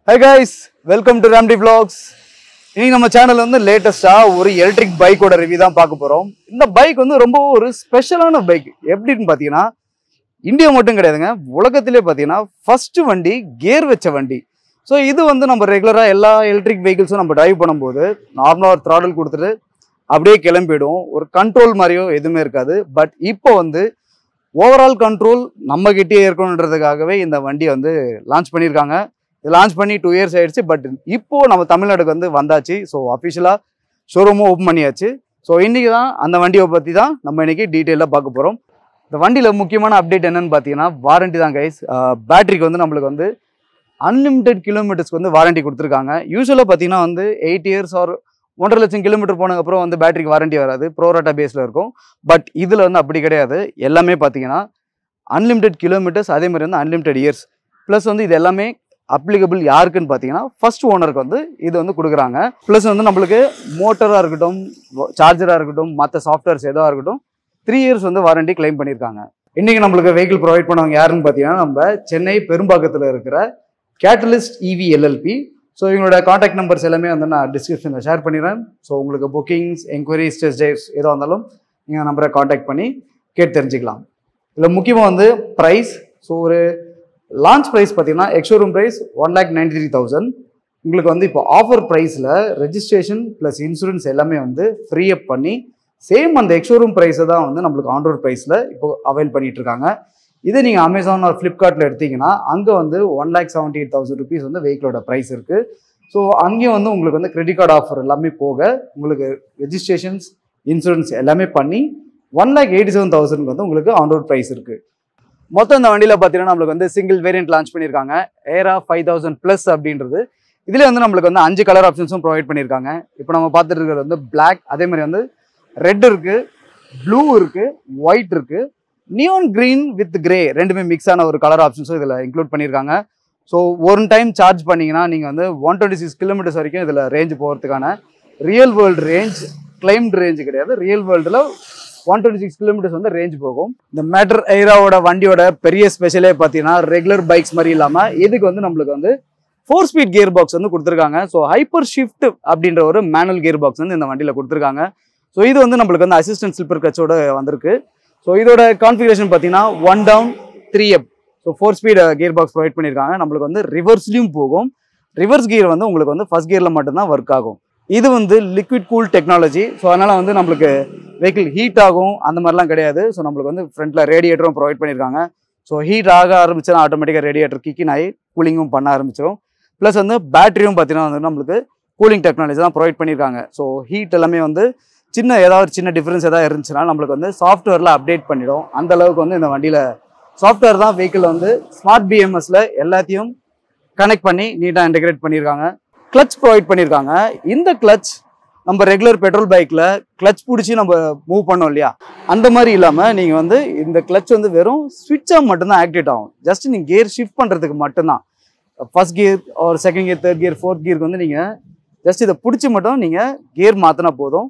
high guys welcome to Ramdi vlogs இன்னைக்கு நம்ம channel வந்து லேட்டஸ்ட்டாக ஒரு எலக்ட்ரிக் பைக்கோட ரிவ்யூ தான் பார்க்க போகிறோம் இந்த பைக் வந்து ரொம்ப ஒரு ஸ்பெஷலான பைக் எப்படின்னு பார்த்தீங்கன்னா இந்தியா மட்டும் கிடையாதுங்க உலகத்திலே பார்த்தீங்கன்னா ஃபர்ஸ்ட் வண்டி கியர் வச்ச வண்டி ஸோ இது வந்து நம்ம ரெகுலராக எல்லா எலக்ட்ரிக் வெஹிக்கிள்ஸும் நம்ம டிரைவ் பண்ணும்போது நார்மலாக ஒரு த்ராடல் கொடுத்துட்டு அப்படியே கிளம்பிடும் ஒரு கண்ட்ரோல் மாதிரியோ எதுவுமே இருக்காது பட் இப்போ வந்து ஓவரால் கண்ட்ரோல் நம்ம கிட்டே இருக்கணுன்றதுக்காகவே இந்த வண்டியை வந்து லான்ச் பண்ணியிருக்காங்க இது லான்ச் பண்ணி டூ இயர்ஸ் ஆயிடுச்சு பட் இப்போ நம்ம தமிழ்நாடுக்கு வந்து வந்தாச்சு ஸோ அஃபிஷியலாக ஷோரூமும் ஓப்பன் பண்ணியாச்சு ஸோ இன்னைக்கு தான் அந்த வண்டியை பற்றி தான் நம்ம இன்னைக்கு டீட்டெயிலாக பார்க்க போகிறோம் இந்த வண்டியில் முக்கியமான அப்டேட் என்னன்னு பார்த்தீங்கன்னா வாரண்டி தான் கைஸ் பேட்டரிக்கு வந்து நம்மளுக்கு வந்து அன்லிமிட்டெட் கிலோமீட்டர்ஸ்க்கு வந்து வாரண்டி கொடுத்துருக்காங்க யூஸ்வலாக பார்த்தீங்கன்னா வந்து எயிட் இயர்ஸ் ஆர் ஒன்றரை லட்சம் கிலோமீட்டர் போனதுக்கப்புறம் வந்து பேட்டரிக்கு வாரண்டி வராது ப்ரோராட்டா பேஸில் இருக்கும் பட் இதில் வந்து அப்படி கிடையாது எல்லாமே பார்த்தீங்கன்னா அன்லிமிட்டெட் கிலோமீட்டர்ஸ் அதே மாதிரி வந்து அன்லிமிட்டெட் இயர்ஸ் ப்ளஸ் வந்து இது எல்லாமே அப்ளிகபிள் யாருக்குன்னு பார்த்தீங்கன்னா ஃபர்ஸ்ட் ஓனருக்கு வந்து இது வந்து கொடுக்குறாங்க ப்ளஸ் வந்து நம்மளுக்கு மோட்டராக இருக்கட்டும் சார்ஜராக இருக்கட்டும் மற்ற சாஃப்ட்வேர்ஸ் எதுவாக இருக்கட்டும் த்ரீ இயர்ஸ் வந்து வாரண்டி கிளைம் பண்ணியிருக்காங்க இன்றைக்கி நம்மளுக்கு வெஹிக்கிள் ப்ரொவைட் பண்ணவங்க யாருன்னு பார்த்தீங்கன்னா நம்ம சென்னை பெரும்பாக்கத்தில் இருக்கிற கேட்டலிஸ்ட் இவி எல்எல்பி ஸோ இவங்களோட காண்டாக்ட் நம்பர்ஸ் எல்லாமே வந்து நான் டிஸ்கிரிப்ஷனில் ஷேர் பண்ணிடுறேன் ஸோ உங்களுக்கு புக்கிங்ஸ் என்கொயரிஸ் டெஸ்ட் ட்ரைவ்ஸ் எதாக இருந்தாலும் நீங்கள் நம்பரை காண்டாக்ட் பண்ணி கேட்டு தெரிஞ்சுக்கலாம் இதில் முக்கியமாக வந்து ப்ரைஸ் ஸோ ஒரு லான்ச் ப்ரைஸ் பார்த்தீங்கன்னா ex showroom price one lakh ninety three thousand உங்களுக்கு வந்து இப்போ ஆஃபர் ப்ரைஸில் ரெஜிஸ்ட்ரேஷன் ப்ளஸ் இன்சூரன்ஸ் எல்லாமே வந்து ஃப்ரீ அப் பண்ணி சேம் அந்த எக்ஷோரூம் ப்ரைஸை தான் வந்து நம்மளுக்கு ஆன்ரோட் ப்ரைஸில் இப்போ அவைல் பண்ணிட்டு இருக்காங்க இதே நீங்கள் அமேசான் ஒரு ஃப்ளிப்கார்ட்டில் எடுத்தீங்கன்னா அங்கே வந்து one lakh seventy eight thousand rupees வந்து வெஹிக்கிளோட ப்ரைஸ் இருக்குது ஸோ அங்கேயும் வந்து உங்களுக்கு வந்து கிரெடிட் கார்டு ஆஃபர் எல்லாமே போக உங்களுக்கு ரெஜிஸ்ட்ரேஷன்ஸ் இன்சூரன்ஸ் எல்லாமே பண்ணி one lakh eighty seven thousand வந்து உங்களுக்கு ஆன்ரோட் ப்ரைஸ் இருக்குது மொத்தம் இந்த வண்டியில் பார்த்தீங்கன்னா நம்மளுக்கு வந்து சிங்கிள் வேரியன்ட் லான்ச் பண்ணியிருக்காங்க ஏரா ஃபைவ் தௌசண்ட் ப்ளஸ் அப்படின்றது இதில் வந்து நம்மளுக்கு வந்து அஞ்சு கலர் ஆப்ஷன்ஸும் ப்ரொவைட் பண்ணியிருக்காங்க இப்போ நம்ம பார்த்துட்டு இருக்கிறது வந்து பிளாக் அதே மாதிரி வந்து ரெட் இருக்கு ப்ளூ இருக்கு ஒயிட் இருக்கு நியோன் கிரீன் வித் கிரே ரெண்டுமே மிக்ஸ் ஆன ஒரு கலர் ஆப்ஷன்ஸும் இதில் இன்க்ளூட் பண்ணியிருக்காங்க ஸோ ஒரு டைம் சார்ஜ் பண்ணீங்கன்னா நீங்கள் வந்து ஒன் டுவெண்ட்டி சிக்ஸ் கிலோமீட்டர்ஸ் வரைக்கும் இதில் ரேஞ்ச் போகிறதுக்கான real world range claimed range கிடையாது ரியல் வேர்ல்டில் ஒன் டுவெண்ட்டி சிக்ஸ் கிலோமீட்டர்ஸ் வந்து ரேஞ்ச் போகும் இந்த மேட்டர் ஐராவோட வண்டியோட பெரிய ஸ்பெஷலே பார்த்தீங்கன்னா ரெகுலர் பைக்ஸ் மாதிரி இல்லாமல் இதுக்கு வந்து நம்மளுக்கு வந்து ஃபோர் ஸ்பீட் கியர் பாக்ஸ் வந்து கொடுத்துருக்காங்க ஸோ ஹைப்பர் ஷிஃப்ட் அப்படின்ற ஒரு மேனுவல் கியர் பாக்ஸ் வந்து இந்த வண்டியில் கொடுத்துருக்காங்க ஸோ இது வந்து நம்மளுக்கு வந்து அசிஸ்டன்ட் ஸ்லிப்பர் கட்சோட வந்திருக்கு ஸோ இதோட கான்ஃபிகரேஷன் பார்த்தீங்கன்னா one down three up so four speed gear box provide பண்ணியிருக்காங்க நம்மளுக்கு வந்து ரிவர்ஸ்லையும் போகும் ரிவர்ஸ் கியர் வந்து உங்களுக்கு வந்து ஃபர்ஸ்ட் கியரில் மட்டும்தான் ஒர்க் ஆகும் இது வந்து லிக்விட் கூல் டெக்னாலஜி ஸோ அதனால் வந்து நம்மளுக்கு வெஹிக்கிள் ஹீட் ஆகும் அந்த மாதிரிலாம் கிடையாது ஸோ நம்மளுக்கு வந்து ஃப்ரண்ட்டில் ரேடியேட்டரும் ப்ரொவைட் பண்ணியிருக்காங்க ஸோ ஹீட் ஆக ஆரம்பிச்சுன்னா ஆட்டோமேட்டிக்காக ரேடியேட்டர் கிக்கின் ஆகி கூலிங்கும் பண்ண ஆரம்பிச்சிடும் ப்ளஸ் வந்து பேட்டரியும் பார்த்தீங்கன்னா வந்து நம்மளுக்கு கூலிங் டெக்னாலஜி தான் ப்ரொவைட் பண்ணியிருக்காங்க ஸோ ஹீட் எல்லாமே வந்து சின்ன ஏதாவது சின்ன டிஃப்ரென்ஸ் ஏதாவது இருந்துச்சுன்னா நம்மளுக்கு வந்து சாஃப்ட்வேரில் அப்டேட் பண்ணிடும் அந்த அளவுக்கு வந்து இந்த வண்டியில் சாஃப்ட்வேர் தான் வெஹிக்கிள் வந்து ஸ்மார்ட் பிஎம்எஸ்ல எல்லாத்தையும் கனெக்ட் பண்ணி நீட்டாக இன்டெகிரேட் பண்ணியிருக்காங்க கிளச் ப்ரொவைட் பண்ணியிருக்காங்க இந்த கிளச் நம்ம ரெகுலர் பெட்ரோல் பைக்கில் கிளச் பிடிச்சி நம்ம மூவ் பண்ணோம் இல்லையா அந்த மாதிரி இல்லாமல் நீங்கள் வந்து இந்த கிளச் வந்து வெறும் ஸ்விட்சாக மட்டும்தான் ஆக்டிவேட் ஆகும் ஜஸ்ட் நீங்கள் கியர் ஷிஃப்ட் பண்ணுறதுக்கு மட்டும்தான் ஃபர்ஸ்ட் கியர் ஒரு second gear third gear fourth கியருக்கு வந்து நீங்கள் ஜஸ்ட் இதை பிடிச்சி மட்டும் நீங்கள் கியர் மாற்றினா போதும்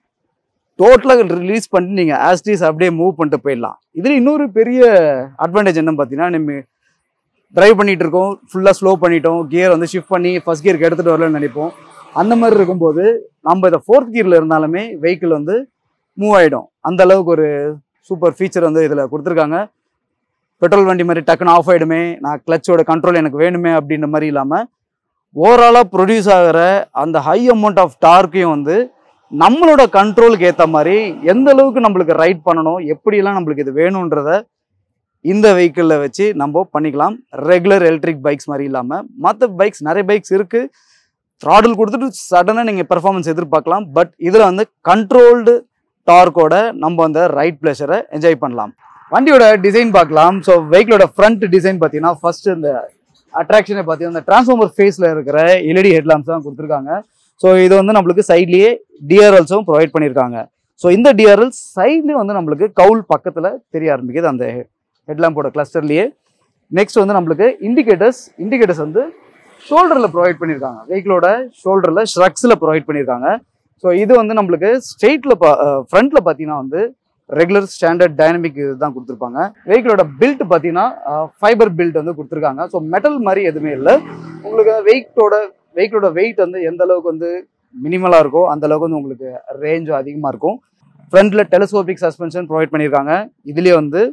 டோட்டலாக ரிலீஸ் பண்ணிட்டு நீங்கள் ஆஸ்டிஸ் அப்படியே மூவ் பண்ணிட்டு போயிடலாம் இதில் இன்னொரு பெரிய அட்வான்டேஜ் என்ன பார்த்தீங்கன்னா நம்ம டிரைவ் பண்ணிட்டு இருக்கோம் ஃபுல்லாக ஸ்லோ பண்ணிட்டோம் கியர் வந்து ஷிஃப்ட் பண்ணி ஃபர்ஸ்ட் கியருக்கு எடுத்துகிட்டு வரலன்னு நினைப்போம் அந்த மாதிரி இருக்கும்போது நம்ம இதை ஃபோர்த் கியரில் இருந்தாலுமே வெஹிக்கிள் வந்து மூவ் ஆகிடும் அந்த அளவுக்கு ஒரு சூப்பர் ஃபீச்சர் வந்து இதில் கொடுத்துருக்காங்க பெட்ரோல் வண்டி மாதிரி டக்குன்னு ஆஃப் ஆகிடுமே நான் கிளச்சோட கண்ட்ரோல் எனக்கு வேணுமே அப்படின்ற மாதிரி இல்லாமல் ஓவராலாக ப்ரொடியூஸ் ஆகிற அந்த ஹை அமௌண்ட் ஆஃப் டார்க்கையும் வந்து நம்மளோட கண்ட்ரோலுக்கு ஏற்ற மாதிரி எந்த அளவுக்கு நம்மளுக்கு ரைட் பண்ணணும் எப்படியெல்லாம் நம்மளுக்கு இது வேணுன்றத இந்த வெஹிக்கிளில் வச்சு நம்ம பண்ணிக்கலாம் ரெகுலர் எலக்ட்ரிக் பைக்ஸ் மாதிரி இல்லாமல் மற்ற பைக்ஸ் நிறைய பைக்ஸ் இருக்குது த்ராடில் கொடுத்துட்டு சடனாக நீங்கள் பெர்ஃபார்மன்ஸ் எதிர்பார்க்கலாம் பட் இதில் வந்து கண்ட்ரோல்டு டார்க்கோட நம்ம அந்த ரைட் ப்ளஷரை என்ஜாய் பண்ணலாம் வண்டியோட டிசைன் பார்க்கலாம் ஸோ வெஹிக்கிளோட ஃப்ரண்ட் டிசைன் பார்த்தீங்கன்னா ஃபர்ஸ்ட் இந்த அட்ராக்ஷனை பார்த்தீங்கன்னா இந்த டிரான்ஸ்ஃபார்மர் ஃபேஸில் இருக்கிற எல்இடி ஹெட்லாம்ஸ் தான் கொடுத்துருக்காங்க ஸோ இது வந்து நம்மளுக்கு சைட்லேயே டிஆர்எல்ஸும் ப்ரொவைட் பண்ணியிருக்காங்க ஸோ இந்த டிஆர்எல் சைட்லேயும் வந்து நம்மளுக்கு கவுல் பக்கத்தில் தெரிய ஆரம்பிக்குது அந்த ஹெட்லாம்போட கிளஸ்டர்லேயே நெக்ஸ்ட் வந்து நம்மளுக்கு இண்டிகேட்டர்ஸ் இண்டிகேட்டர்ஸ் வந்து ஷோல்டரில் ப்ரொவைட் பண்ணியிருக்காங்க வெஹிக்கிளோட ஷோல்டரில் ஷ்ரக்ஸில் ப்ரொவைட் பண்ணியிருக்காங்க ஸோ இது வந்து நம்மளுக்கு ஸ்ட்ரெயிட்டில் பா ஃப்ரண்ட்டில் பார்த்தீங்கன்னா வந்து ரெகுலர் ஸ்டாண்டர்ட் டைனமிக் தான் கொடுத்துருப்பாங்க வெஹிக்கிளோட பில்ட் பார்த்தீங்கன்னா ஃபைபர் பில்ட் வந்து கொடுத்துருக்காங்க ஸோ மெட்டல் மாதிரி எதுவுமே இல்லை உங்களுக்கு வெயிட்டோட வெஹிக்கிளோட வெயிட் வந்து எந்த அளவுக்கு வந்து மினிமலாக இருக்கோ அந்த அளவுக்கு வந்து உங்களுக்கு ரேஞ்சும் அதிகமாக இருக்கும் ஃப்ரண்ட்டில் டெலிஸ்கோபிக் சஸ்பென்ஷன் ப்ரொவைட் பண்ணியிருக்காங்க இதுலேயே வந்து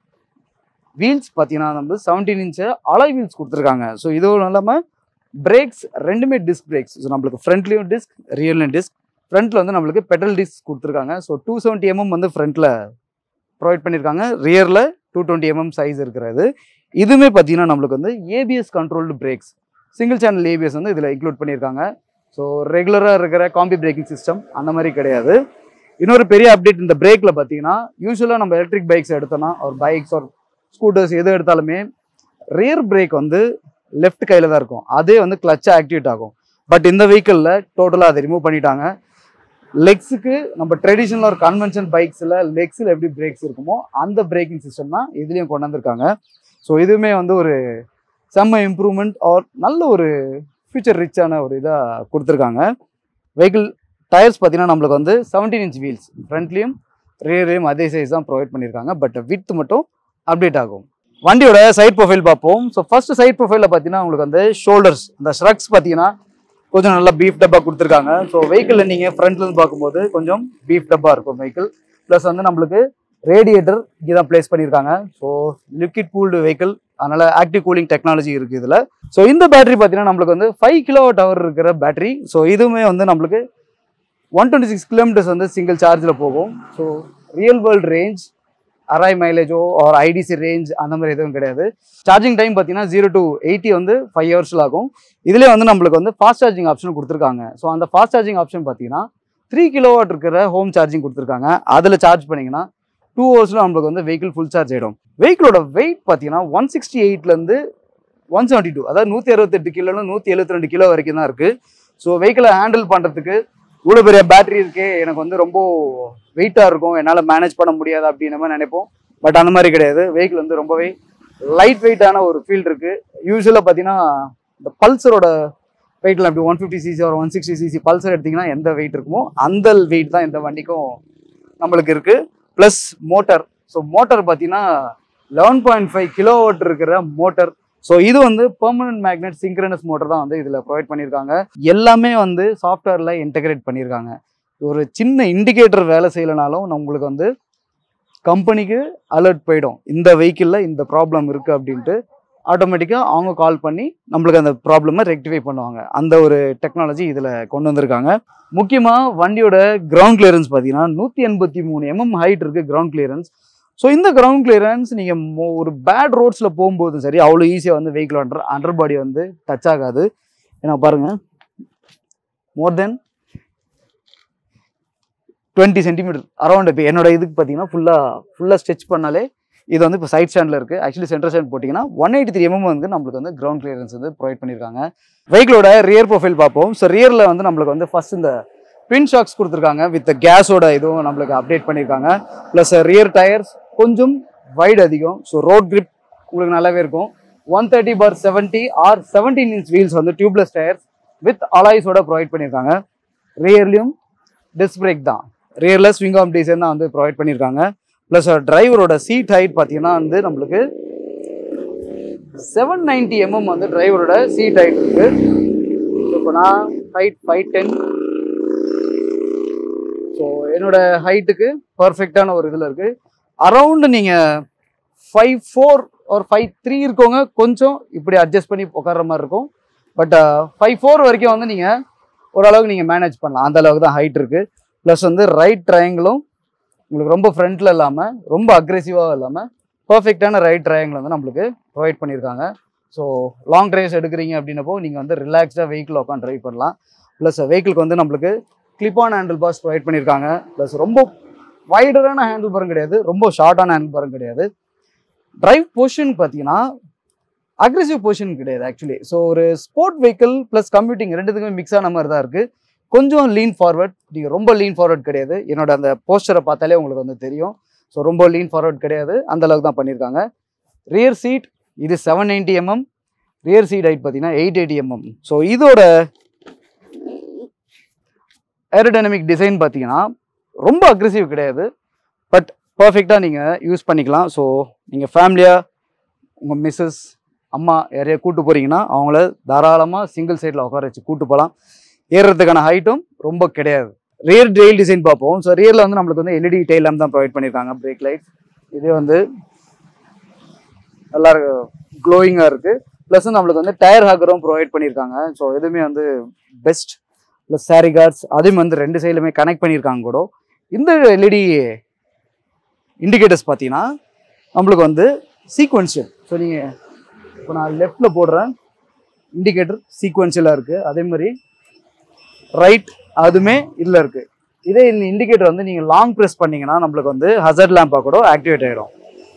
வீல்ஸ் பார்த்தீங்கன்னா நம்ம செவன்டீன் இன்ச்சு அலாய் வீல்ஸ் கொடுத்துருக்காங்க ஸோ இதுவும் இல்லாமல் பிரேக்ஸ் ரெண்டுமே டிஸ்க் பிரேக்ஸ் ஸோ நம்மளுக்கு ஃப்ரண்ட்லேயும் டிஸ்க் ரியர்லையும் டிஸ்க் ஃப்ரண்ட்டில் வந்து நம்மளுக்கு பெட்ரோல் டிஸ்க் கொடுத்துருக்காங்க ஸோ டூ செவன்ட்டி எம்எம் வந்து ஃப்ரண்ட்டில் ப்ரொவைட் பண்ணியிருக்காங்க ரியரில் டூ டுவெண்ட்டி எம்எம் சைஸ் இருக்கிறது இதுவுமே பார்த்தீங்கன்னா நம்மளுக்கு வந்து ABS controlled brakes single channel ABS வந்து இதில் இன்க்ளூட் பண்ணியிருக்காங்க ஸோ ரெகுலராக இருக்கிற காம்பி பிரேக்கிங் சிஸ்டம் அந்த மாதிரி கிடையாது இன்னொரு பெரிய அப்டேட் இந்த பிரேக்கில் பார்த்தீங்கன்னா யூஸ்வலாக நம்ம எலக்ட்ரிக் பைக்ஸ் எடுத்தோம்னா ஒரு பைக்ஸ் ஒரு ஸ்கூட்டர்ஸ் எது எடுத்தாலுமே ரியர் பிரேக் வந்து லெஃப்ட் கையில் தான் இருக்கும் அதே வந்து கிளச்சாக ஆக்டிவேட் ஆகும் பட் இந்த வெஹிக்கிளில் டோட்டலாக அதை ரிமூவ் பண்ணிட்டாங்க லெக்ஸுக்கு நம்ம ட்ரெடிஷ்னலாக ஒரு கன்வென்ஷன் பைக்ஸில் லெக்ஸில் எப்படி பிரேக்ஸ் இருக்குமோ அந்த பிரேக்கிங் சிஸ்டம் தான் இதுலேயும் கொண்டு வந்திருக்காங்க ஸோ இதுவுமே வந்து ஒரு செம்ம இம்ப்ரூவ்மெண்ட் ஆர் நல்ல ஒரு ஃபியூச்சர் ரிச்சான ஒரு இதாக கொடுத்துருக்காங்க வெஹிக்கிள் டயர்ஸ் பார்த்தீங்கன்னா நம்மளுக்கு வந்து செவன்டீன் இன்ச் வீல்ஸ் ஃப்ரண்ட்லேயும் ரியர்லேயும் அதே சைஸ் தான் ப்ரொவைட் பண்ணியிருக்காங்க பட் வித் மட்டும் அப்டேட் ஆகும் வண்டியோட சைட் ப்ரொஃபைல் பார்ப்போம் ஸோ ஃபர்ஸ்ட் சைட் ப்ரொஃபைலில் பார்த்தீங்கன்னா உங்களுக்கு வந்து ஷோல்டர்ஸ் இந்த ஷ்ரக்ஸ் பார்த்தீங்கன்னா கொஞ்சம் நல்லா பீஃப் டப்பா கொடுத்துருக்காங்க ஸோ வெஹிக்கிளில் நீங்கள் ஃப்ரண்ட்லேருந்து பார்க்கும்போது கொஞ்சம் பீஃப் டப்பா இருக்கும் வெஹிக்கிள் ப்ளஸ் வந்து நம்மளுக்கு ரேடியேட்டர் இங்கே தான் ப்ளேஸ் பண்ணியிருக்காங்க ஸோ லிக்விட் கூல்டு வெஹிக்கிள் அதனால ஆக்டிவ் கூலிங் டெக்னாலஜி இருக்குது இதில் ஸோ இந்த பேட்டரி பார்த்தீங்கன்னா நம்மளுக்கு வந்து ஃபைவ் கிலோவாட் ஹவர் இருக்கிற பேட்டரி ஸோ இதுவுமே வந்து நம்மளுக்கு ஒன் டுவெண்ட்டி சிக்ஸ் கிலோமீட்டர்ஸ் வந்து சிங்கிள் சார்ஜில் போகும் ஸோ ரியல் வேர்ல்டு ரேஞ்ச் அரை மைலேஜோ ஒரு ஐடிசி ரேஞ்ச் அந்த மாதிரி எதுவும் கிடையாது சார்ஜிங் டைம் பார்த்தீங்கன்னா ஜீரோ டு எயிட்டி வந்து ஃபைவ் ஹவர்ஸில் ஆகும் இதுலேயே வந்து நம்மளுக்கு வந்து ஃபாஸ்ட் சார்ஜிங் ஆப்ஷன் கொடுத்துருக்காங்க ஸோ அந்த ஃபாஸ்ட் சார்ஜிங் ஆப்ஷன் பார்த்தீங்கன்னா த்ரீ கிலோவாட் இருக்கிற ஹோம் சார்ஜிங் கொடுத்துருக்காங்க அதில் சார்ஜ் பண்ணிங்கன்னா டூ ஹவர்ஸில் நம்மளுக்கு வந்து வெஹிக்கிள் ஃபுல் சார்ஜ் ஆகிடும் வெஹிக்கிளோட வெயிட் பார்த்தீங்கன்னா ஒன் சிக்ஸ்டி எயிட்லேருந்து ஒன் செவன்ட்டி டூ அதாவது நூற்றி அறுபத்தெட்டு கிலோன்னு நூற்றி எழுபத்தி ரெண்டு கிலோ வரைக்கும் தான் இருக்குது ஸோ வெஹிக்கிளை ஹேண்டில் பண்ணுறதுக்கு இவ்வளோ பெரிய பேட்டரி இருக்கே எனக்கு வந்து ரொம்ப வெயிட்டாக இருக்கும் என்னால் மேனேஜ் பண்ண முடியாது அப்படின்னு நம்ம நினைப்போம் பட் அந்த மாதிரி கிடையாது வெஹிக்கிள் வந்து ரொம்பவே லைட் வெயிட்டான ஒரு ஃபீல் இருக்கு யூஸ்வலாக பார்த்தீங்கன்னா இந்த பல்சரோட வெயிட்ல அப்படி ஒன் ஃபிஃப்டி சிசி ஒரு ஒன் சிக்ஸ்டி சிசி பல்சர் எடுத்தீங்கன்னா எந்த வெயிட் இருக்குமோ அந்த வெயிட் தான் இந்த வண்டிக்கும் நம்மளுக்கு இருக்கு ப்ளஸ் மோட்டார் ஸோ மோட்டார் பார்த்தீங்கன்னா லெவன் பாயிண்ட் ஃபைவ் கிலோவாட் இருக்கிற மோட்டார் ஸோ இது வந்து பெர்மனன்ட் மேக்னெட் சிங்க்ரனஸ் மோட்டர் தான் வந்து இதில் ப்ரொவைட் பண்ணியிருக்காங்க எல்லாமே வந்து சாஃப்ட்வேரில் இன்டகிரேட் பண்ணியிருக்காங்க ஒரு சின்ன இண்டிகேட்டர் வேலை செய்யலைனாலும் நம்மளுக்கு வந்து கம்பெனிக்கு அலர்ட் போயிடும் இந்த வெஹிக்கிளில் இந்த ப்ராப்ளம் இருக்குது அப்படின்ட்டு ஆட்டோமேட்டிக்காக அவங்க கால் பண்ணி நம்மளுக்கு அந்த ப்ராப்ளமை ரெக்டிஃபை பண்ணுவாங்க அந்த ஒரு டெக்னாலஜி இதில் கொண்டு வந்திருக்காங்க முக்கியமாக வண்டியோட கிரவுண்ட் கிளியரன்ஸ் பார்த்தீங்கன்னா நூற்றி எண்பத்தி மூணு எம்எம் ஹைட் இருக்குது கிரவுண்ட் கிளியரன்ஸ் ஸோ இந்த கிரவுண்ட் கிளியரன்ஸ் நீங்கள் ஒரு பேட் ரோட்ஸில் போகும்போதும் சரி அவ்வளோ ஈஸியாக வந்து வெஹிக்கிள் அண்டர் அண்டர் பாடி வந்து டச் ஆகாது ஏன்னா பாருங்கள் more than twenty centimetre around இப்போ என்னோட இதுக்கு பார்த்தீங்கன்னா ஃபுல்லாக ஃபுல்லாக ஸ்ட்ரெச் பண்ணாலே இது வந்து இப்போ சைட் ஸ்டாண்டில் இருக்குது ஆக்சுவலி சென்டர் ஸ்டாண்ட் போட்டிங்கன்னா ஒன் எயிட்டி த்ரீ எம்எம் வந்து நம்மளுக்கு வந்து கிரவுண்ட் கிளியரன்ஸ் வந்து ப்ரொவைட் பண்ணியிருக்காங்க வெஹிக்கிளோட ரியர் ப்ரொஃபைல் பார்ப்போம் ஸோ ரியரில் வந்து நம்மளுக்கு வந்து ஃபர்ஸ்ட் இந்த பின் ஷாக்ஸ் கொடுத்துருக்காங்க வித் கேஸோட இதுவும் நம்மளுக்கு அப்டேட் பண்ணியிருக்காங்க ப்ளஸ் ரியர் டயர்ஸ் கொஞ்சம் வைட் அதிகம் ஸோ ரோட் grip உங்களுக்கு நல்லாவே இருக்கும் one thirty bar seventy R seventeen inch wheels வந்து டியூப்லெஸ் டயர்ஸ் வித் அலாய்ஸோட ப்ரொவைட் பண்ணியிருக்காங்க ரியர்லையும் டிஸ்க் பிரேக் தான் ரியரில் ஸ்விங் ஆம் டிசைன் தான் வந்து ப்ரொவைட் பண்ணியிருக்காங்க ப்ளஸ் டிரைவரோட சீட் ஹைட் பார்த்தீங்கன்னா வந்து நம்மளுக்கு செவன் நைன்டி எம்எம் வந்து டிரைவரோட சீட் ஹைட் இருக்கு இப்போ நான் ஹைட் ஃபைவ் டென் ஸோ என்னோட ஹைட்டுக்கு பர்ஃபெக்டான ஒரு இதில் இருக்கு அரௌண்டு நீங்கள் ஃபைவ் ஃபோர் ஒரு ஃபைவ் த்ரீ இருக்கவங்க கொஞ்சம் இப்படி அட்ஜஸ்ட் பண்ணி உட்கார்ற மாதிரி இருக்கும் பட் ஃபைவ் ஃபோர் வரைக்கும் வந்து நீங்கள் ஓரளவுக்கு நீங்கள் மேனேஜ் பண்ணலாம் அந்த அளவுக்கு தான் ஹைட் இருக்கு ப்ளஸ் வந்து ரைட் ட்ரையாங்கிளும் உங்களுக்கு ரொம்ப ஃப்ரண்ட்டில் இல்லாமல் ரொம்ப அக்ரெசிவாக இல்லாமல் பர்ஃபெக்டான ரைட் ட்ரையாங்கிள் வந்து நம்மளுக்கு ப்ரொவைட் பண்ணியிருக்காங்க ஸோ லாங் டிரைவ்ஸ் எடுக்கிறீங்க அப்படின்னப்போ நீங்கள் வந்து ரிலாக்ஸ்டாக வெஹிக்கிள் உட்காந்து ட்ரைவ் பண்ணலாம் ப்ளஸ் வெஹிக்கிளுக்கு வந்து நம்மளுக்கு clip on handle bars provide பண்ணியிருக்காங்க ப்ளஸ் ரொம்ப வைடரான ஹேண்டில் பாரும் கிடையாது ரொம்ப ஷார்ட்டான ஹேண்டில் பாரும் கிடையாது டிரைவ் பொசிஷன் பார்த்தீங்கன்னா அக்ரெசிவ் பொசிஷன் கிடையாது ஆக்சுவலி ஸோ ஒரு ஸ்போர்ட் வெஹிக்கிள் ப்ளஸ் கம்ப்யூட்டிங் ரெண்டுத்துக்குமே மிக்ஸ் ஆன மாதிரி தான் இருக்குது கொஞ்சம் லீன் ஃபார்வர்ட் நீங்கள் ரொம்ப லீன் ஃபார்வர்ட் கிடையாது என்னோட அந்த போஸ்டரை பார்த்தாலே உங்களுக்கு வந்து தெரியும் ஸோ ரொம்ப லீன் ஃபார்வர்ட் கிடையாது அந்த அளவுக்கு தான் பண்ணியிருக்காங்க ரியர் சீட் இது seven ninety mm rear seat height பார்த்தீங்கன்னா எயிட் எயிட்டி எம்எம் ஸோ இதோட ஏரோடைனமிக் டிசைன் பார்த்தீங்கன்னா ரொம்ப அக்ரெசிவ் கிடையாது பட் பர்ஃபெக்டாக நீங்கள் யூஸ் பண்ணிக்கலாம் ஸோ நீங்கள் ஃபேமிலியாக உங்கள் மிஸ்ஸஸ் அம்மா யாரையா கூட்டு போறீங்கன்னா அவங்கள தாராளமாக சிங்கிள் சைடில் உட்கார வச்சு கூட்டு போகலாம் ஏறுறதுக்கான ஹைட்டும் ரொம்ப கிடையாது ரியர் டெயில் டிசைன் பார்ப்போம் ஸோ ரியரில் வந்து நம்மளுக்கு வந்து எல்இடி டெயில் லேம்ப் தான் ப்ரொவைட் பண்ணியிருக்காங்க பிரேக் லைட் இதே வந்து நல்லா க்ளோயிங்காக இருக்குது ப்ளஸ் நம்மளுக்கு வந்து டயர் ஹாக்கரும் ப்ரொவைட் பண்ணியிருக்காங்க ஸோ எதுவுமே வந்து பெஸ்ட் ப்ளஸ் சாரி கார்ட்ஸ் அதையும் வந்து ரெண்டு சைடுலுமே கனெக்ட் பண்ணியிருக்காங்க கூட இந்த எல்இடி இண்டிகேட்டர்ஸ் பார்த்தீங்கன்னா நம்மளுக்கு வந்து சீக்வன்ஷியல் ஸோ நீங்கள் இப்போ நான் லெஃப்டில் போடுறேன் இண்டிகேட்டர் சீக்வன்ஷியலாக இருக்குது அதே மாதிரி ரைட் அதுவுமே இதில் இருக்குது இதே இந்த இண்டிகேட்டர் வந்து நீங்கள் லாங் ப்ரெஸ் பண்ணீங்கன்னா நம்மளுக்கு வந்து ஹசர்ட் லேம்பாக கூட ஆக்டிவேட் ஆகிடும்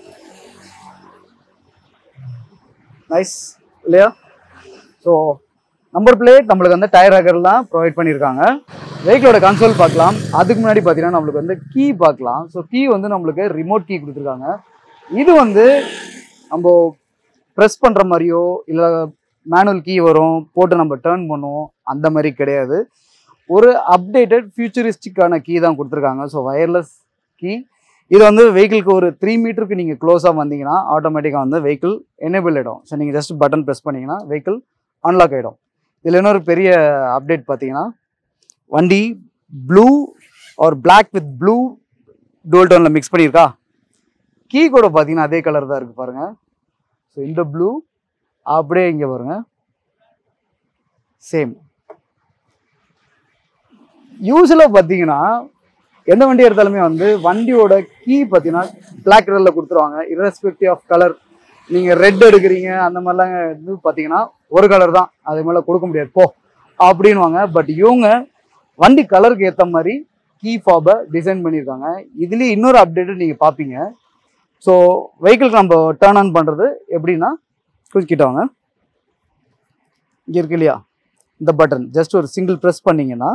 நைஸ் இல்லையா ஸோ நம்பர் பிளேட் நம்மளுக்கு வந்து டயர் ஹேக்கர்லாம் ப்ரொவைட் பண்ணியிருக்காங்க வெஹிக்கிளோட கன்சோல் பார்க்கலாம் அதுக்கு முன்னாடி பார்த்தீங்கன்னா நம்மளுக்கு வந்து கீ பார்க்கலாம் ஸோ கீ வந்து நம்மளுக்கு ரிமோட் கீ கொடுத்துருக்காங்க இது வந்து நம்ம ப்ரெஸ் பண்ணுற மாதிரியோ இல்லை மேனுவல் கீ வரும் போட்டு நம்ம டேர்ன் பண்ணுவோம் அந்த மாதிரி கிடையாது ஒரு அப்டேட்டட் ஃபியூச்சரிஸ்டிக்கான கீ தான் கொடுத்துருக்காங்க ஸோ வயர்லெஸ் கீ இது வந்து வெஹிக்கிளுக்கு ஒரு த்ரீ மீட்டருக்கு நீங்கள் க்ளோஸாக வந்தீங்கன்னா ஆட்டோமேட்டிக்காக வந்து வெஹிக்கிள் எனேபிள் ஆகிடும் ஸோ நீங்கள் ஜஸ்ட் பட்டன் ப்ரெஸ் பண்ணீங்கன்னா வெஹிக்கிள் அன்லாக் ஆகிடும் இதில் இன்னொரு பெரிய அப்டேட் பார்த்தீங்கன்னா வண்டி blue or Black with blue dual டோனில் மிக்ஸ் பண்ணியிருக்கா கீ கூட பார்த்தீங்கன்னா அதே கலர் தான் இருக்குது பாருங்கள் ஸோ இந்த ப்ளூ அப்படியே இங்கே பாருங்க சேம் யூஸ்வலாக பார்த்தீங்கன்னா எந்த வண்டி எடுத்தாலுமே வந்து வண்டியோட கீ பார்த்தீங்கன்னா பிளாக் கலரில் கொடுத்துருவாங்க irrespective ஆஃப் கலர் நீங்கள் ரெட் எடுக்கிறீங்க அந்த மாதிரிலாம் இது பார்த்தீங்கன்னா ஒரு கலர் தான் அது மேலே கொடுக்க முடியாது போ அப்படின்வாங்க பட் இவங்க வண்டி கலருக்கு ஏற்ற மாதிரி கீ ஃபாபை டிசைன் பண்ணியிருக்காங்க இதுலேயே இன்னொரு அப்டேட்டு நீங்கள் பார்ப்பீங்க ஸோ வெஹிக்கிளுக்கு நம்ம டேர்ன் ஆன் பண்ணுறது எப்படின்னா கொஞ்சம் கிட்ட வாங்க இங்கே இருக்கு இல்லையா இந்த பட்டன் ஜஸ்ட் ஒரு சிங்கிள் ப்ரெஸ் பண்ணீங்கன்னா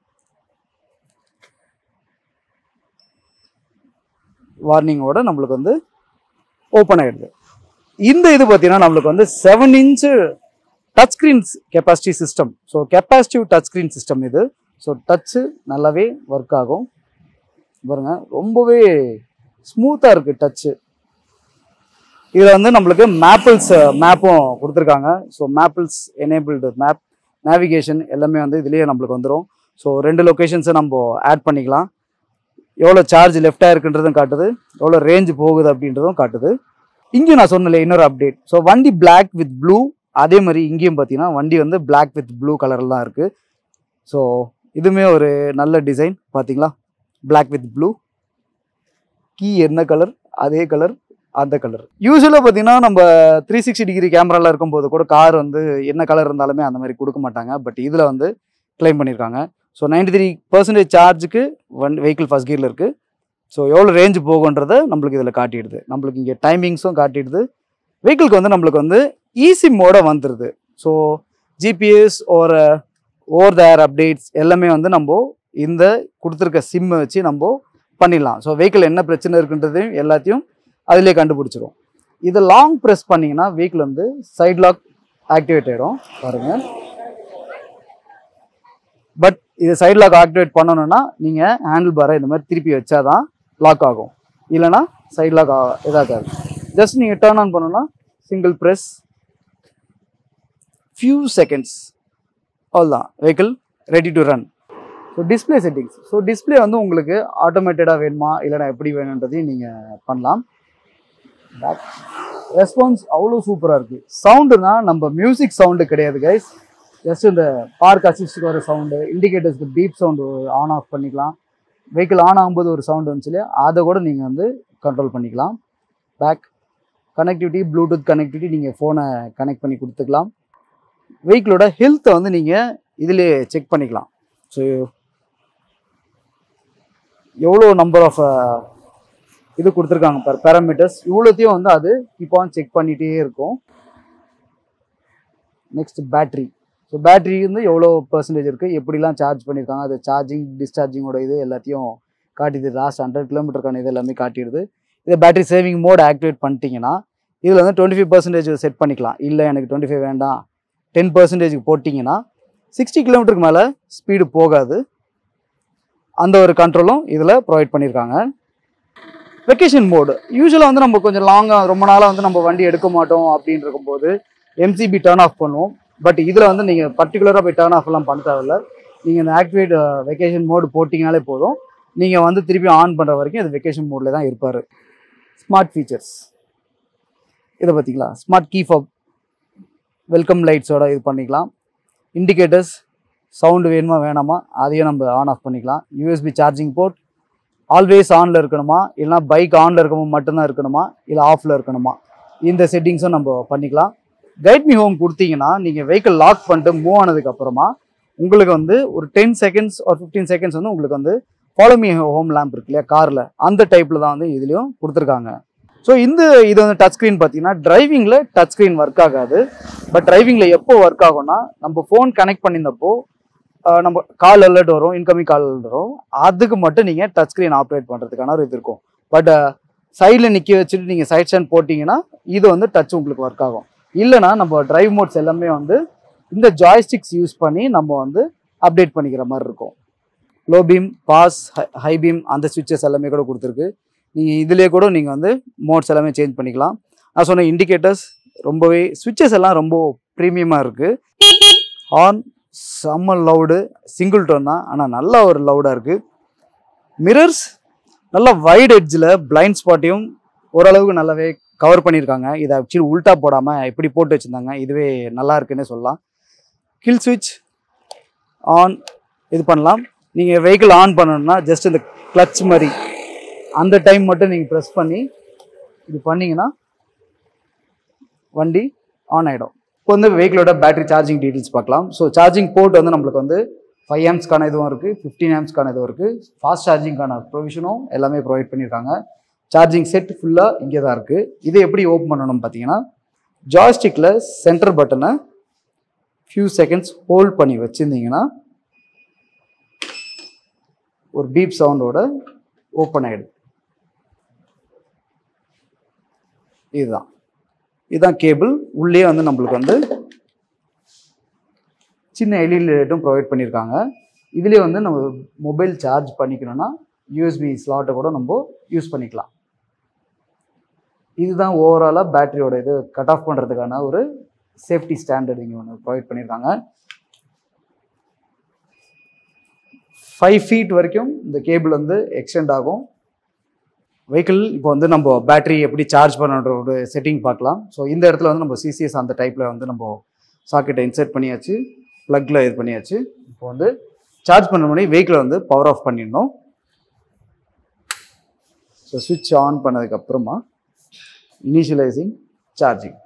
வார்னிங்கோட நம்மளுக்கு வந்து ஓப்பன் ஆகிடுது இந்த இது பார்த்தீங்கன்னா நம்மளுக்கு வந்து seven inch touch screens capacity system so capacitive touch screen system இது ஸோ டச்சு நல்லாவே ஒர்க் ஆகும் பாருங்க ரொம்பவே ஸ்மூத்தாக இருக்குது டச்சு இதில் வந்து நம்மளுக்கு மேப்பிள்ஸ் மேப்பும் கொடுத்துருக்காங்க so Mappls enabled map navigation எல்லாமே வந்து இதுலேயே நம்மளுக்கு வந்துடும் ஸோ ரெண்டு லொக்கேஷன்ஸை நம்ம ஆட் பண்ணிக்கலாம் எவ்வளோ சார்ஜ் லெஃப்டாக இருக்குன்றதும் காட்டுது எவ்வளோ ரேஞ்ச் போகுது அப்படின்றதும் காட்டுது இங்கேயும் நான் சொன்னல இன்னொரு அப்டேட் ஸோ வண்டி Black வித் ப்ளூ அதே மாதிரி இங்கேயும் பார்த்தீங்கன்னா வண்டி வந்து Black வித் ப்ளூ கலரில் தான் இருக்குது ஸோ இதுவுமே ஒரு நல்ல டிசைன் பார்த்தீங்களா Black வித் ப்ளூ கீ என்ன கலர் அதே கலர் அந்த கலர் யூஸ்வலாக பார்த்தீங்கன்னா நம்ம த்ரீ சிக்ஸ்டி டிகிரி கேமராவில் இருக்கும்போது கூட கார் வந்து என்ன கலர் இருந்தாலுமே அந்த மாதிரி கொடுக்க மாட்டாங்க பட் இதில் வந்து க்ளைம் பண்ணியிருக்காங்க ஸோ 93% த்ரீ பர்சன்டேஜ் சார்ஜுக்கு வன் வெஹிக்கிள் ஃபஸ்ட் கியரில் இருக்குது ஸோ எவ்வளோ ரேஞ்ச் போகுன்றத நம்மளுக்கு இதில் காட்டிடுது நம்மளுக்கு இங்கே டைமிங்ஸும் காட்டிடுது வெஹிக்கிளுக்கு வந்து நம்மளுக்கு வந்து ஈஸி மோட வந்துடுது ஸோ ஜிபிஎஸ் ஒரு ஓவர் த ஏர் அப்டேட்ஸ் எல்லாமே வந்து நம்ம இந்த கொடுத்துருக்க சிம்மை வச்சு நம்ம பண்ணிடலாம் ஸோ வெஹிக்கிள் என்ன பிரச்சனை இருக்குன்றதையும் எல்லாத்தையும் அதிலே கண்டுபிடிச்சிரும் இதை லாங் ப்ரெஸ் பண்ணிங்கன்னா வெஹிக்கிள் வந்து சைட் லாக் ஆக்டிவேட் ஆகிடும் பாருங்கள் பட் இது சைட் லாக் ஆக்டிவேட் பண்ணணும்னா நீங்கள் ஹேண்டில் பாரை இந்த மாதிரி திருப்பி வச்சாதான் லாக் ஆகும் இல்லைன்னா சைட் லாக் இதாகாது ஜஸ்ட் நீங்கள் டேர்ன் ஆன் பண்ணணும்னா சிங்கிள் ப்ரெஸ் ஃபியூ செகண்ட்ஸ் அவ்வளோதான் vehicle ready to run so display settings so display வந்து உங்களுக்கு ஆட்டோமேட்டடாக வேணுமா இல்லைனா எப்படி வேணுன்றதையும் நீங்கள் பண்ணலாம் பேக் ரெஸ்பான்ஸ் அவ்வளோ சூப்பராக இருக்குது சவுண்டுனா நம்ம மியூசிக் சவுண்டு கிடையாது கைஸ் ஜஸ்ட் இந்த பார்க் அசிஸ்டுக்கு வர சவுண்டு இண்டிகேட்டர்ஸ்க்கு பீப் சவுண்டு ஆன் ஆஃப் பண்ணிக்கலாம் வெஹிக்கிள் ஆன் ஆகும்போது ஒரு சவுண்டு வந்துச்சு இல்லையா அதை கூட நீங்கள் வந்து கண்ட்ரோல் பண்ணிக்கலாம் பேக் கனெக்டிவிட்டி ப்ளூடூத் கனெக்டிவிட்டி நீங்கள் ஃபோனை கனெக்ட் பண்ணி கொடுத்துக்கலாம் வெஹிக்கிளோட ஹெல்த்தை வந்து நீங்கள் இதிலே செக் பண்ணிக்கலாம் ஸோ எவ்வளோ நம்பர் ஆஃப் இது கொடுத்துருக்காங்க பார் பேராமீட்டர்ஸ் இவ்வளோத்தையும் வந்து அது இப்போ செக் பண்ணிகிட்டே இருக்கும் நெக்ஸ்ட் பேட்ரி ஸோ பேட்டரி வந்து எவ்வளோ பர்சன்டேஜ் இருக்குது எப்படிலாம் சார்ஜ் பண்ணியிருக்காங்க அது சார்ஜிங் டிஸ்சார்ஜிங்கோட இது எல்லாத்தையும் காட்டிடுது லாஸ்ட் ஹண்ட்ரட் கிலோமீட்டருக்கான இது எல்லாமே காட்டிடுது இதை பேட்டரி சேவிங் மோட் ஆக்டிவேட் பண்ணிட்டீங்கன்னா இதில் வந்து டுவெண்ட்டி ஃபைவ் பர்சன்டேஜ் செட் பண்ணிக்கலாம் இல்லை எனக்கு டுவெண்ட்டி ஃபைவ் வேண்டாம் டென் பர்சன்டேஜுக்கு போட்டிங்கன்னா சிக்ஸ்டி கிலோமீட்டருக்கு மேலே ஸ்பீடு போகாது அந்த ஒரு கண்ட்ரோலும் இதில் ப்ரொவைட் பண்ணியிருக்காங்க வெக்கேஷன் மோடு யூஸ்வலாக வந்து நம்ம கொஞ்சம் லாங்காக ரொம்ப நாளாக வந்து நம்ம வண்டி எடுக்க மாட்டோம் அப்படின்னு இருக்கும்போது எம்சிபி டர்ன் ஆஃப் பண்ணுவோம் பட் இதில் வந்து நீங்கள் பர்டிகுலராக போய் டர்ன் ஆஃப் எல்லாம் பண்ண தேவையில்ல நீங்கள் இந்த ஆக்டிவேட் வெக்கேஷன் மோடு போட்டிங்கனாலே போதும் நீங்கள் வந்து திருப்பி ஆன் பண்ணுற வரைக்கும் இது வெக்கேஷன் மோடில் தான் இருப்பார் ஸ்மார்ட் ஃபீச்சர்ஸ் இதை பார்த்தீங்களா ஸ்மார்ட் கீ ஃபாப் வெல்கம் லைட்ஸோட இது பண்ணிக்கலாம் இண்டிகேட்டர்ஸ் சவுண்டு வேணுமா வேணாமா அதையும் நம்ம ஆன் ஆஃப் பண்ணிக்கலாம் யூஎஸ்பி சார்ஜிங் போர்ட் ஆல்வேஸ் ஆனில் இருக்கணுமா இல்லைனா பைக் ஆனில் இருக்கும்போது மட்டும்தான் இருக்கணுமா இல்லை ஆஃபில் இருக்கணுமா இந்த செட்டிங்ஸும் நம்ம பண்ணிக்கலாம் கைட் மீ ஹோம் கொடுத்தீங்கன்னா நீங்கள் வெஹிக்கிள் லாக் பண்ணிட்டு மூவ் ஆனதுக்கு அப்புறமா உங்களுக்கு வந்து ஒரு டென் செகண்ட்ஸ் ஒரு ஃபிஃப்டீன் செகண்ட்ஸ் வந்து உங்களுக்கு வந்து ஃபாலோ மீ ஹோம் லேம்ப் இருக்கு இல்லையா காரில் அந்த டைப்பில் தான் வந்து இதுலேயும் கொடுத்துருக்காங்க ஸோ இந்த இது வந்து டச் ஸ்க்ரீன் பார்த்தீங்கன்னா டிரைவிங்கில் டச் ஸ்க்ரீன் ஒர்க் ஆகாது பட் டிரைவிங்கில் எப்போ ஒர்க் ஆகும்னா நம்ம ஃபோன் கனெக்ட் பண்ணியிருந்தப்போ ஆஹ் நம்ம கால் அலர்ட் வரும் இன்கமிங் கால் alert வரும் அதுக்கு மட்டும் நீங்கள் டச் ஸ்க்ரீன் ஆப்ரேட் பண்ணுறதுக்கான ஒரு இது இருக்கும் பட் சைடில் நிற்க வச்சுட்டு நீங்கள் சைட் ஸ்டாண்ட் போட்டிங்கன்னா இது வந்து டச் உங்களுக்கு ஒர்க் ஆகும் இல்லைனா நம்ம டிரைவ் மோட்ஸ் எல்லாமே வந்து இந்த ஜாய்ஸ்டிக்ஸ் யூஸ் பண்ணி நம்ம வந்து அப்டேட் பண்ணிக்கிற மாதிரி இருக்கும் low beam pass high beam அந்த சுவிட்சஸ் எல்லாமே கூட கொடுத்துருக்கு நீங்கள் இதுலேயே கூட நீங்கள் வந்து மோட்ஸ் எல்லாமே சேஞ்ச் பண்ணிக்கலாம் நான் சொன்ன இண்டிகேட்டர்ஸ் ரொம்பவே சுவிட்சஸ் எல்லாம் ரொம்ப ப்ரீமியமாக இருக்குது ஹார்ன் செம்ம லவுடு சிங்கிள் டோன் தான் ஆனால் நல்ல ஒரு லவுடாக இருக்குது மிரர்ஸ் நல்ல வைட் எட்ஜில் பிளைண்ட் ஸ்பாட்டையும் ஓரளவுக்கு நல்லாவே கவர் பண்ணியிருக்காங்க இதை ஆக்சுவலி உல்ட்டா போடாமல் இப்படி போட்டு வச்சுருந்தாங்க இதுவே நல்லா இருக்குன்னே சொல்லலாம் கில் ஸ்விட்ச் ஆன் இது பண்ணலாம் நீங்கள் வெஹிக்கிள் ஆன் பண்ணணும்னா ஜஸ்ட் இந்த கிளச் மாதிரி அந்த டைம் மட்டும் நீங்கள் ப்ரெஸ் பண்ணி இது பண்ணீங்கன்னா வண்டி ஆன் ஆகிடும் இப்போ வந்து வெஹிக்கிளோட பேட்டரி சார்ஜிங் டீட்டெயில்ஸ் பார்க்கலாம் ஸோ சார்ஜிங் போர்ட் வந்து நம்மளுக்கு வந்து ஃபைவ் ஆம்ஸ்க்கான இதுவும் இருக்குது ஃபிஃப்டீன் ஆம்ஸ்க்கான இதுவும் இருக்குது ஃபாஸ்ட் சார்ஜிங்க்கான ப்ரொவிஷனும் எல்லாமே ப்ரொவைட் பண்ணியிருக்காங்க சார்ஜிங் செட் ஃபுல்லாக இங்கே தான் இருக்குது இதை எப்படி ஓப்பன் பண்ணணும் பார்த்தீங்கன்னா ஜாய்ஸ்டிக்கில் சென்டர் பட்டனை ஃபியூ செகண்ட்ஸ் ஹோல்ட் பண்ணி வச்சுருந்தீங்கன்னா ஒரு பீப் சவுண்டோட ஓப்பன் ஆகிடுது இதுதான் இதுதான் கேபிள் உள்ளே வந்து நம்மளுக்கு வந்து சின்ன எல்இடி லைட்டும் ப்ரொவைட் பண்ணியிருக்காங்க இதுலேயே வந்து நம்ம மொபைல் சார்ஜ் பண்ணிக்கணும்னா யூஎஸ்பி ஸ்லாட்டை கூட நம்ம யூஸ் பண்ணிக்கலாம் இதுதான் ஓவராலாக பேட்டரியோட இது கட் ஆஃப் பண்ணுறதுக்கான ஒரு சேஃப்டி ஸ்டாண்டர்ட் இங்கே ஒன்று ப்ரொவைட் பண்ணியிருக்காங்க ஃபைவ் ஃபீட் வரைக்கும் இந்த கேபிள் வந்து எக்ஸ்டெண்ட் ஆகும் வெஹிக்கிள் இப்போ வந்து நம்ம பேட்டரி எப்படி சார்ஜ் பண்ணுற ஒரு செட்டிங் பார்க்கலாம் ஸோ இந்த இடத்துல வந்து நம்ம சிசிஎஸ் அந்த டைப்பில் வந்து நம்ம சாக்கெட்டை இன்சர்ட் பண்ணியாச்சு ப்ளக்கில் இது பண்ணியாச்சு இப்போ வந்து சார்ஜ் பண்ண முன்னாடி வெஹிக்கிளை வந்து பவர் ஆஃப் பண்ணிடணும் ஸோ சுவிட்ச் ஆன் பண்ணதுக்கப்புறமா இனிஷியலைசிங் சார்ஜிங்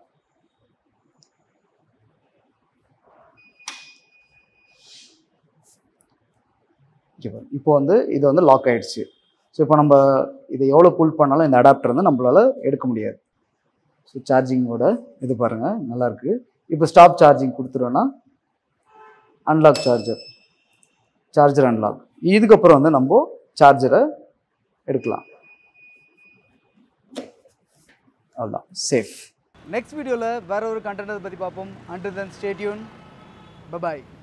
இப்போ வந்து இது வந்து லாக் ஆயிடுச்சு ஸோ இப்போ நம்ம இதை எவ்வளோ புல் பண்ணாலும் இந்த அடாப்டர் வந்து நம்மளால எடுக்க முடியாது ஸோ சார்ஜிங்கோட இது பாருங்கள் நல்லாயிருக்கு இப்போ ஸ்டாப் சார்ஜிங் கொடுத்துட்டோன்னா அன்லாக் சார்ஜர் சார்ஜர் அன்லாக் இதுக்கப்புறம் வந்து நம்ம சார்ஜரை எடுக்கலாம் அவ்வளோதான் சேஃப் நெக்ஸ்ட் வீடியோவில் வேற ஒரு கண்டென்ட் பற்றி பார்ப்போம் அண்டர் தென் ஸ்டேட்யூன் பபாய்